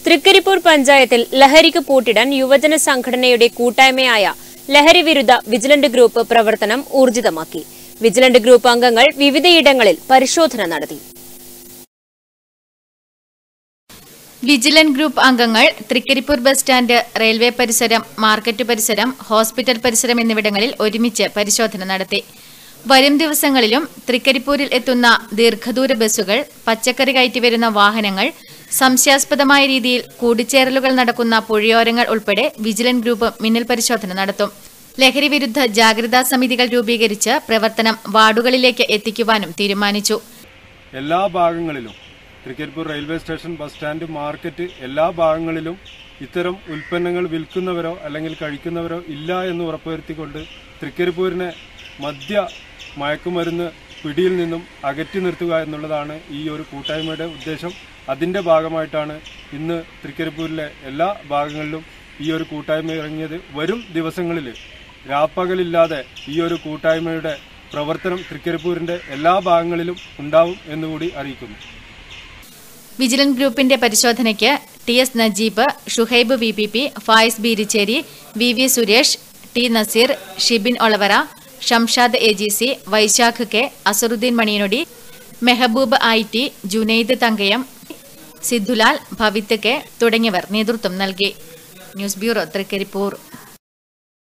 തൃക്കരിപ്പൂർ പഞ്ചായത്തിൽ ലഹരിക്ക് പൂട്ടിടാൻ യുവജന സംഘടനയുടെ കൂട്ടായ്മയായ ലഹരി വിരുദ്ധ വിജിലന്റ് ഗ്രൂപ്പ് പ്രവർത്തനം ഊർജിതമാക്കി വിജിലന്റ് ഗ്രൂപ്പ് അംഗങ്ങൾ വിവിധയിടങ്ങളിൽ പരിശോധന നടത്തി വിജിലന്റ് ഗ്രൂപ്പ് അംഗങ്ങൾ തൃക്കരിപ്പൂർ ബസ് സ്റ്റാൻഡ് റെയിൽവേ പരിസരം മാർക്കറ്റ് പരിസരം ഹോസ്പിറ്റൽ പരിസരം എന്നിവിടങ്ങളിൽ ഒരുമിച്ച് പരിശോധന നടത്തി വരും ദിവസങ്ങളിലും തൃക്കരിപ്പൂരിൽ എത്തുന്ന ദീർഘദൂര ബസ്സുകൾ പച്ചക്കറി കയറ്റി വരുന്ന വാഹനങ്ങൾ സംശയാസ്പദമായ രീതിയിൽ കൂടിച്ചേരലുകൾ നടക്കുന്ന പുഴയോരങ്ങൾ ഉൾപ്പെടെ വിജിലന്റ് ഗ്രൂപ്പ് മിന്നൽ പരിശോധന നടത്തും ലഹരി വിരുദ്ധ ജാഗ്രതാ സമിതികൾ രൂപീകരിച്ച് പ്രവർത്തനം വാർഡുകളിലേക്ക് എത്തിക്കുവാനും തീരുമാനിച്ചു എല്ലാ ഭാഗങ്ങളിലും Trikaripur railway station bus stand market എല്ലാ ഭാഗങ്ങളിലും ഇത്തരം ഉൽപ്പന്നങ്ങൾ വിൽക്കുന്നവരോ അല്ലെങ്കിൽ കഴിക്കുന്നവരോ ഇല്ല എന്ന് ഉറപ്പുവരുത്തിക്കൊണ്ട് തൃക്കരിപ്പൂരിനെ മദ്യ മയക്കുമരുന്ന് പിടിയിൽ നിന്നും അകറ്റി നിർത്തുക എന്നുള്ളതാണ് ഈ ഒരു കൂട്ടായ്മയുടെ ഉദ്ദേശം അതിന്റെ ഭാഗമായിട്ടാണ് ഇന്ന് തൃക്കരിപ്പൂരിലെ എല്ലാ ഭാഗങ്ങളിലും ഈ ഒരു കൂട്ടായ്മ ഇറങ്ങിയത് വരും ദിവസങ്ങളിൽ രാപ്പകലില്ലാതെ ഈ ഒരു കൂട്ടായ്മയുടെ പ്രവർത്തനം തൃക്കരിപ്പൂരിന്റെ എല്ലാ ഭാഗങ്ങളിലും ഉണ്ടാവും എന്നുകൂടി അറിയിക്കുന്നു വിജിലന്റ് ഗ്രൂപ്പിന്റെ പരിശോധനയ്ക്ക് T S Najeeb Shuhaib V P P Fayis Beericheri V V Suresh T Nazeer Shibin Olavara Shamshad A G C Vaishakh K Azharuddin Maniyanodi Mehboob I T Junaid Thankayam Sidhulal Bhavith K തുടങ്ങിയവർ നേതൃത്വം നൽകി ന്യൂസ് ബ്യൂറോ തൃക്കരിപ്പൂർ